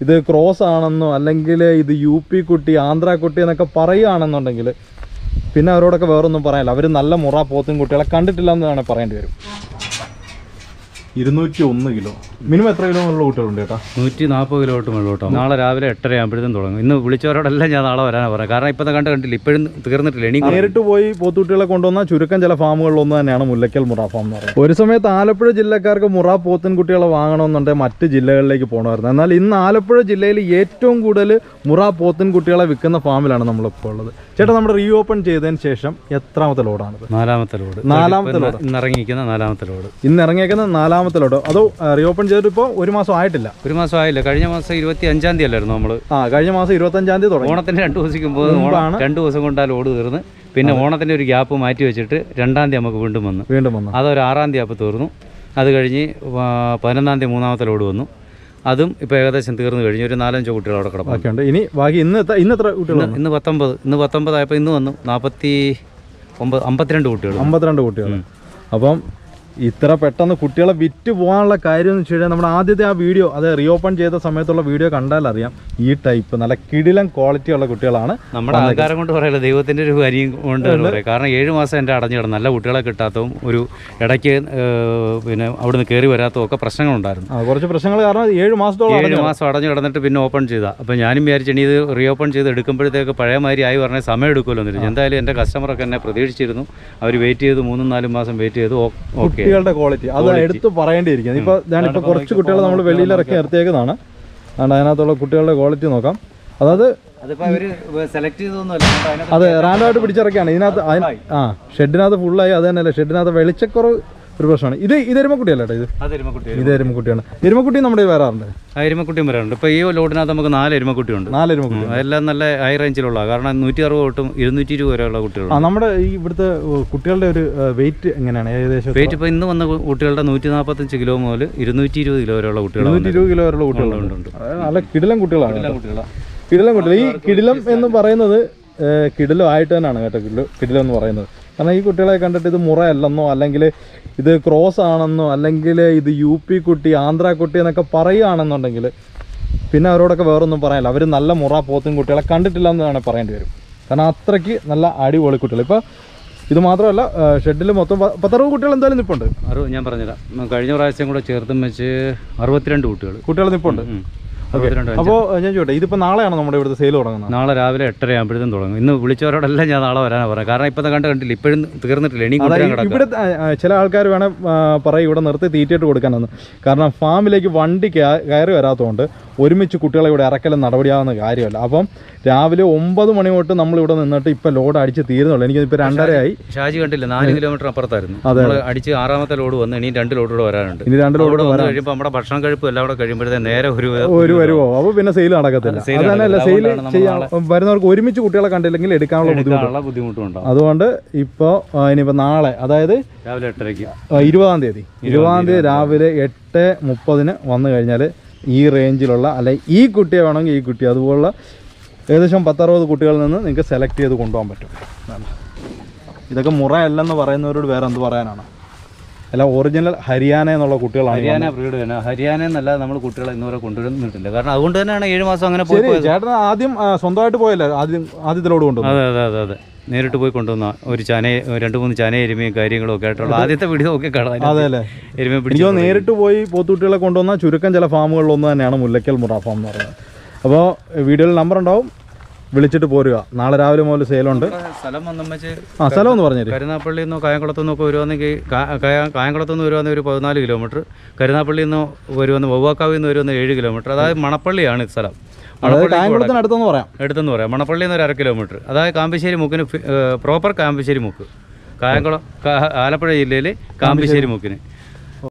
ഇത് ക്രോസ് ആണെന്നോ അല്ലെങ്കിൽ ഇത് യു പി കുട്ടി ആന്ധ്ര കുട്ടി എന്നൊക്കെ പറയുകയാണെന്നുണ്ടെങ്കിൽ പിന്നെ അവരോടൊക്കെ വേറൊന്നും പറയാനില്ല അവർ നല്ല മുറ പോത്തും കുട്ടികളെ കണ്ടിട്ടില്ല എന്ന് വേണേൽ പറയേണ്ടി വരും ഇരുന്നൂറ്റി ഒന്ന് കിലോ മിനിമം എത്ര കിലോ ഉള്ള കുട്ടികളുണ്ട് ചേട്ടാ നൂറ്റി നാൽപ്പത് കിലോട്ട് മുകളിലോട്ടോ നാളെ രാവിലെ എട്ടര ആകുമ്പോഴത്തേക്കും തുടങ്ങും ഇന്ന് വിളിച്ചവരോടെല്ലാം ഞാൻ നാളെ വരാനാണ് പറയാം കാരണം ഇപ്പം കണ്ട് കണ്ടില്ല ഇപ്പോഴും തീർന്നിട്ടില്ല ഇനി നേരിട്ട് പോയി പോത്തുകുട്ടികളെ കൊണ്ടുവന്ന ചുരുക്കം ചില ഫാമുകളിൽ ഒന്ന് തന്നെയാണ് മുല്ലക്കൽ മുറ ഫാം എന്ന് പറയുന്നത് ഒരു സമയത്ത് ആലപ്പുഴ ജില്ലക്കാർക്ക് മുറ പോത്തിൻ കുട്ടികളെ വാങ്ങണമെന്നുണ്ടെങ്കിൽ മറ്റ് ജില്ലകളിലേക്ക് പോകണമായിരുന്നു എന്നാൽ ഇന്ന് ആലപ്പുഴ ജില്ലയിൽ ഏറ്റവും കൂടുതൽ മുറ പോത്തിൻ കുട്ടികളെ വിൽക്കുന്ന ഫാമിലാണ് നമ്മളിപ്പോൾ ഉള്ളത് ചേട്ടാ നമ്മുടെ റീ ഓപ്പൺ ചെയ്തതിന് ശേഷം എത്രാമത്തെ ലോഡാണിത് നാലാമത്തെ ലോഡ് നാലാമത്തെ ഇപ്പം ഇന്ന് ഇറങ്ങിയിരിക്കുന്ന നാലാമത്തെ ലോഡ് ഇന്ന് ഇറങ്ങിയേക്കുന്ന നാലാമത്തെ ലോഡ് അതോ റീ ഓപ്പൺ ചെയ്തിട്ട് ഇപ്പോൾ ഒരു മാസം ആയിട്ടില്ല ഒരു മാസം ആയില്ല കഴിഞ്ഞ മാസം ഇരുപത്തി അഞ്ചാം തീയതി അല്ലായിരുന്നു നമ്മൾ ആ കഴിഞ്ഞ മാസം ഇരുപത്തഞ്ചാം തീയതി തുടങ്ങി ഓണത്തിന് രണ്ട് ദിവസം മുമ്പ് മുമ്പാണ്. ഓണം രണ്ട് ദിവസം കൊണ്ട് ആ ലോഡ് തീർന്ന് പിന്നെ ഓണത്തിൻ്റെ ഒരു ഗ്യാപ്പ് മാറ്റി വെച്ചിട്ട് രണ്ടാം തീയതി നമുക്ക് വീണ്ടും വന്നു വീണ്ടും വന്നു അതൊരു ആറാം തീയതി അപ്പോൾ തീർന്നു അത് കഴിഞ്ഞ് ആ, പതിനൊന്നാം തീയതി മൂന്നാമത്തെ ലോഡ് വന്നു അതും ഇപ്പോൾ ഏകദേശം തീർന്നു കഴിഞ്ഞു ഒരു നാലഞ്ചോ കുട്ടികൾ അവിടെ കിടപ്പുണ്ട് ബാക്കിയുണ്ട് ഇനി ബാക്കി ഇന്ന് എത്ര ഇന്ന് എത്ര കുട്ടികൾ ഇന്ന് ഇന്ന് പത്തൊമ്പത് ഇന്ന് പത്തൊമ്പതായപ്പോൾ ഇന്ന് വന്നു നാൽപ്പത്തി ഒമ്പത് അമ്പത്തിരണ്ട് കുട്ടികൾ അമ്പത്തിരണ്ട് കുട്ടികൾ അപ്പം ഇത്ര പെട്ടെന്ന് കുട്ടികളെ വിറ്റ് പോകാനുള്ള കാര്യം എന്ന് വെച്ച് കഴിഞ്ഞാൽ നമ്മുടെ ആദ്യത്തെ ആ വീഡിയോ അത് റീഓപ്പൺ ചെയ്ത സമയത്തുള്ള വീഡിയോ കണ്ടാൽ അറിയാം ഈ ടൈപ്പ് നല്ല കിടിലം ക്വാളിറ്റി ഉള്ള കുട്ടികളാണ് നമ്മുടെ ആൾക്കാരെ കൊണ്ട് പറയല്ല ദൈവത്തിൻ്റെ ഒരു കാര്യം കൊണ്ട് പറയാം കാരണം ഏഴ് മാസം എൻ്റെ അടഞ്ഞു കിടന്നു നല്ല കുട്ടികളെ കിട്ടാത്തതും ഒരു ഇടയ്ക്ക് ഏഹ്, പിന്നെ അവിടുന്ന് കയറി വരാത്തതും ഒക്കെ പ്രശ്നങ്ങളുണ്ടായിരുന്നു ആ, കുറച്ച് പ്രശ്നങ്ങൾ കാരണം ഏഴ് മാസത്തോളം ഏഴ് അടഞ്ഞു മാസം അടഞ്ഞു കിടന്നിട്ട് പിന്നെ ഓപ്പൺ ചെയ്താ അപ്പോൾ ഞാനും വിചാരിച്ചു ഇനി ഇത് റീ ഓപ്പൺ ചെയ്ത് എടുക്കുമ്പോഴത്തേക്ക് പഴയ മാതിരി ആയി പറഞ്ഞാൽ സമയം എടുക്കുമല്ലോ എന്നിട്ട് എന്തായാലും എൻ്റെ കസ്റ്റമറൊക്കെ എന്നെ പ്രതീക്ഷിച്ചിരുന്നു അവർ വെയിറ്റ് ചെയ്ത് മൂന്നും നാലും മാസം വെയിറ്റ് ചെയ്തു ഓക്കെ കുട്ടികളുടെ ക്വാളിറ്റി അത് എടുത്ത് പറയേണ്ടിയിരിക്കുന്നത് ഇപ്പൊ ഞാനിപ്പോ കുറച്ച് കുട്ടികളെ നമ്മൾ വെളിയിൽ ഇറക്കി നിർത്തിയേക്കുന്നതാണ് അതുകൊണ്ട് അതിനകത്തുള്ള കുട്ടികളുടെ ക്വാളിറ്റി നോക്കാം അതായത് അതിപ്പോൾ അവർ സെലക്ട് ചെയ്തൊന്നുമല്ല അതിനകത്ത് അതെ റാൻഡമായിട്ട് പിടിച്ചിറക്കിയാണ് ഇതിനകത്ത് അതിന് ആ ഷെഡിനകത്ത് ഫുള്ളായി അത് തന്നെയല്ലേ ഷെഡിനകത്ത് വെളിച്ചക്കുറവ് ഒരു പ്രശ്നമാണ് ഇത് ഇത് എരുമക്കുട്ടിയല്ലേ കേട്ടോ ഇത് അത് എരുമക്കുട്ടി ഇത് എരുമക്കുട്ടിയാണ് എരുമക്കുട്ടി നമ്മുടെ കയ്യിൽ വരാറുണ്ട് ആ എരുമക്കുട്ടിയും വരാറുണ്ട് ഇപ്പോൾ ഈ ലോഡിനകത്ത് നമുക്ക് നാല് എരുമക്കുട്ടിയുണ്ട് നാല് എരുമക്കുട്ടി അതെല്ലാം നല്ല ഹൈ റേഞ്ചിലുള്ള കാരണം നൂറ്റി അറുപത് തൊട്ടും ഇരുന്നൂറ്റി ഇരുപത് വരെയുള്ള കുട്ടികളുണ്ട് ആ നമ്മുടെ ഈ ഇവിടുത്തെ ഏഹ്, കുട്ടികളുടെ ഒരു വെയിറ്റ് എങ്ങനെയാണ് ഏകദേശം വെയിറ്റ് ഇപ്പോൾ ഇന്ന് വന്ന കുട്ടികളുടെ നൂറ്റി നാൽപ്പത്തഞ്ച് കിലോ മുതൽ ഇരുന്നൂറ്റി ഇരുപത് കിലോ വരെയുള്ള കുട്ടികളാണ് ഇരുന്നൂറ്റി ഇരുപത് കിലോ വരെയുള്ള കുട്ടികളുണ്ട് ഉണ്ട്. അതായത് നല്ല കിടിലം കുട്ടികളാണ് കേട്ടോ. കുട്ടികളാണ് കിടിലം കുട്ടികൾ ഈ കിടിലം എന്ന് പറയുന്നത് ഏഹ്, കിടിലം ആയിട്ട് തന്നെയാണ് കേട്ടോ കിടിലം കിടിലം എന്ന് പറയുന്നത് കാരണം ഈ കുട്ടികളെ കണ്ടിട്ട് ഇത് മുറയല്ലെന്നോ അല്ലെങ്കിൽ ഇത് ക്രോസ് ആണെന്നോ അല്ലെങ്കിൽ ഇത് യു പി കുട്ടി ആന്ധ്ര കുട്ടി എന്നൊക്കെ പറയുകയാണെന്നുണ്ടെങ്കിൽ പിന്നെ അവരോടൊക്കെ വേറൊന്നും പറയാനില്ല അവർ നല്ല മുറ പോത്തും കുട്ടികളെ കണ്ടിട്ടില്ല എന്ന് വേണേൽ പറയേണ്ടി വരും കാരണം അത്രയ്ക്ക് നല്ല അടിപൊളി കുട്ടികൾ ഇപ്പോൾ ഇത് മാത്രമല്ല ഷെഡിൽ മൊത്തം പ- പത്തറുപത് കുട്ടികൾ എന്തായാലും നിൽപ്പുണ്ട് അറുപത് ഞാൻ പറഞ്ഞുതരാം ഉം, കഴിഞ്ഞ പ്രാവശ്യം കൂടെ ചേർത്തും വെച്ച് അറുപത്തിരണ്ട് കുട്ടികൾ കുട്ടികൾ നിൽപ്പുണ്ട് ഉം. അറുപത്തിരണ്ട് അപ്പോൾ ഞാൻ ചോട്ടെ ഇതിപ്പോൾ നാളെയാണ് നമ്മുടെ ഇവിടുത്തെ സെയിൽ തുടങ്ങുന്നത് നാളെ രാവിലെ എട്ടര ആകുമ്പോഴത്തേക്കും തുടങ്ങും ഇന്ന് വിളിച്ചവരോടെല്ലാം ഞാൻ നാളെ വരാനാണ് പറയാം കാരണം ഇപ്പം കണ്ട് കണ്ടില്ല ഇപ്പോഴും തീർന്നിട്ടില്ല ഇനി കൊണ്ടുവരാൻ അതായത് കിടക്കുക ഇവിടെ ആ, ആ, ചില ആൾക്കാർ വേണേൽ ആ, പറയും ഇവിടെ നിർത്തി തീറ്റിയിട്ട് കൊടുക്കാനെന്ന് കാരണം ഫാമിലേക്ക് വണ്ടി കയ- കയറി വരാത്തതുകൊണ്ട് ഒരുമിച്ച് കുട്ടികളെ ഇവിടെ ഇറക്കലും നടപടിയാവുന്ന കാര്യമല്ല അപ്പം രാവിലെ ഒമ്പത് മണി തൊട്ട് നമ്മൾ ഇവിടെ നിന്നിട്ട് ഇപ്പം ലോഡ് അടിച്ച് തീരുന്നുള്ളൂ എനിക്ക് ഇപ്പോൾ രണ്ടരയായി ഷാജി കണ്ടില്ല നാല് കിലോമീറ്റർ അപ്പുറത്തായിരുന്നു നമ്മൾ അടിച്ച് ആറാമത്തെ ലോഡ് വന്ന് ഇനി രണ്ട് ലോഡ് കൂടെ വരാനുണ്ട് ഇനി രണ്ട് ലോഡ് അവിടെ വന്ന് കഴിയുമ്പോൾ നമ്മുടെ ഭക്ഷണം കഴിപ്പും എല്ലാം കൂടെ കഴിയുമ്പോഴത്തേക്ക് നേരെ ഒരു ഒരു വരുമോ അപ്പോൾ പിന്നെ സെയിൽ നടക്കത്തില്ല sale അത് തന്നെയല്ല നടക്കത്തില്ല. സെയിൽ അതുകൊണ്ടാണ് ചെയ്യാൻ വരുന്നവർക്ക് ഒരുമിച്ച് കുട്ടികളെ കണ്ടില്ലെങ്കിൽ എടുക്കാനുള്ള ബുദ്ധിമുട്ട് എടുക്കാനുള്ള ബുദ്ധിമുട്ടും ഉണ്ടാവും അതുകൊണ്ട് ഇപ്പോൾ ഇനിയിപ്പോൾ നാളെ അതായത് രാവിലെ എട്ടരയ്ക്ക് ആ, ഇരുപതാം തീയതി ഇരുപതാം തീയതി രാവിലെ എട്ട് മുപ്പതിന് വന്നു കഴിഞ്ഞാൽ ഈ റേഞ്ചിലുള്ള അല്ലെ ഈ കുട്ടിയെ വേണമെങ്കിൽ ഈ കുട്ടി അതുപോലുള്ള ഏകദേശം പത്തറുപത് കുട്ടികളിൽ നിന്ന് നിങ്ങൾക്ക് സെലക്ട് ചെയ്ത് കൊണ്ടുപോകാൻ പറ്റും ഇതാണ്. ഇതൊക്കെ മുറയല്ലെന്ന് പറയുന്നവരോട് വേറെ എന്ത് പറയാനാണ് എല്ലാം ഒറിജിനൽ ഹരിയാന എന്നുള്ള കുട്ടികളാണ് ഈ ഹരിയാന ബ്രീഡ് തന്നെ ഹരിയാന എന്നല്ല നമ്മൾ കുട്ടികളെ ഇന്നുവരെ കൊണ്ടുവരുന്നിട്ടില്ല കാരണം അതുകൊണ്ട് തന്നെയാണ് ഏഴ് മാസം അങ്ങനെ ശരി പോയി ചേട്ടൻ ആദ്യം ആ, സ്വന്തമായിട്ട് പോയല്ലേ ആദ്യം ആദ്യത്തിലോട് കൊണ്ടുവന്നു അതെ അതെ അതെ അതെ നേരിട്ട് പോയി കൊണ്ടുവന്ന ഒരു ചന രണ്ട് മൂന്ന് ചന എരുമയും കാര്യങ്ങളും ഒക്കെ ആയിട്ടുള്ള ആദ്യത്തെ വീഡിയോ ഒക്കെ കാണാം അതെ അല്ലേ എരുമയെ എനിക്ക് പിടിച്ചു തോന്നുന്നു നേരിട്ട് പോയി പോത്തുകുട്ടികളെ കൊണ്ടുവന്ന ചുരുക്കം ചില ഫാമുകളിൽ ഒന്ന് തന്നെയാണ് മുല്ലക്കൽ മുറ ഫാം എന്ന് പറയുന്നത് അപ്പോൾ വീഡിയോയിൽ നമ്പർ ഉണ്ടാവും വിളിച്ചിട്ട് പോരുക നാളെ രാവിലെ മുതൽ സെയിലുണ്ട് സ്ഥലം വന്നമ്മച്ച് ആ സ്ഥലം ഒന്ന് പറഞ്ഞേര് കരുനാപ്പള്ളിയിൽ നിന്നോ കായംകുളത്തു നിന്നൊക്കെ വരുവാണെങ്കിൽ കായംകുളത്തു നിന്ന് വരുവാണെങ്കിൽ ഒരു പതിനാല് കിലോമീറ്റർ കരുനാപ്പള്ളിയിൽ നിന്ന് വരുവാന്ന് വവ്വാക്കാവിൽ നിന്ന് വരുന്ന ഏഴ് കിലോമീറ്റർ അതായത് മണപ്പള്ളിയാണ് ഈ സ്ഥലം അതായത് മണപ്പള്ളി കായംകുളത്തിന് അടുത്തെന്ന് പറയാം എടുത്തെന്ന് പറയാം മണപ്പള്ളിയിൽ നിന്ന് ഒരു അര കിലോമീറ്റർ അതായത് കാമ്പശ്ശേരി മുക്കിന് പ്രോപ്പർ കാമ്പശ്ശേരി മുക്ക് കായംകുളം കാ- ആലപ്പുഴ ജില്ലയിൽ കാമ്പശ്ശേരി മുക്കിന്